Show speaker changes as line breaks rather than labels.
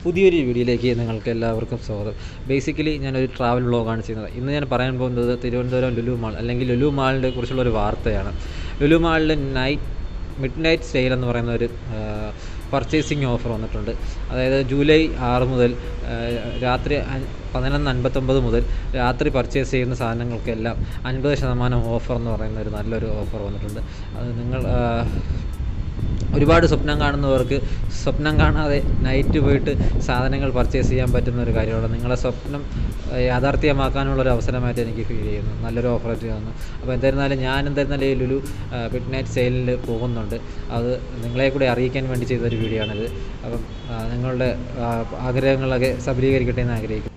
പുതിയൊരു വീഡിയോയിലേക്ക് നിങ്ങൾക്ക് എല്ലാവർക്കും സ്വാഗതം ബേസിക്കലി ഞാനൊരു ട്രാവൽ വ്ളോഗാണ് ചെയ്യുന്നത് ഇന്ന് ഞാൻ പറയാൻ പോകുന്നത് തിരുവനന്തപുരം ലുലു മാൾ അല്ലെങ്കിൽ ലുലു മാളിനെ കുറിച്ചുള്ള ഒരു വാർത്തയാണ് ലുലു മാളിൽ നൈറ്റ് മിഡ് നൈറ്റ് സെയിൽ എന്ന് പറയുന്ന ഒരു പർച്ചേസിങ് ഓഫർ വന്നിട്ടുണ്ട് അതായത് ജൂലൈ ആറ് മുതൽ ആ, രാത്രി അ- പതിനൊന്ന് അൻപത്തൊമ്പത് മുതൽ രാത്രി പർച്ചേസ് ചെയ്യുന്ന സാധനങ്ങൾക്കെല്ലാം അൻപത് ശതമാനം ഓഫർ എന്ന് പറയുന്ന ഒരു നല്ലൊരു ഓഫർ വന്നിട്ടുണ്ട് അത് നിങ്ങൾ ആ, ഒരുപാട് സ്വപ്നം കാണുന്നവർക്ക് സ്വപ്നം കാണാതെ നൈറ്റ് പോയിട്ട് സാധനങ്ങൾ പർച്ചേസ് ചെയ്യാൻ പറ്റുന്ന ഒരു കാര്യമാണ് നിങ്ങളെ സ്വപ്നം ഏഹ്, യാഥാർത്ഥ്യമാക്കാനുള്ള ഒരു അവസരമായിട്ട് എനിക്ക് ഫീൽ ചെയ്യുന്നു നല്ലൊരു ഓഫർ ആയിട്ട് തോന്നുന്നു അപ്പോൾ എന്തായിരുന്നാലും ഞാൻ എന്തായിരുന്നാലും ഈ ലുലു മിഡ് നൈറ്റ് സെയിലിൽ പോകുന്നുണ്ട് അത് നിങ്ങളെ കൂടെ അറിയിക്കാൻ വേണ്ടി ചെയ്തൊരു വീഡിയോ ആണിത് അപ്പം ആ, നിങ്ങളുടെ ആ, ആഗ്രഹങ്ങളൊക്കെ സബലീകരിക്കട്ടെ എന്ന് ആഗ്രഹിക്കുന്നു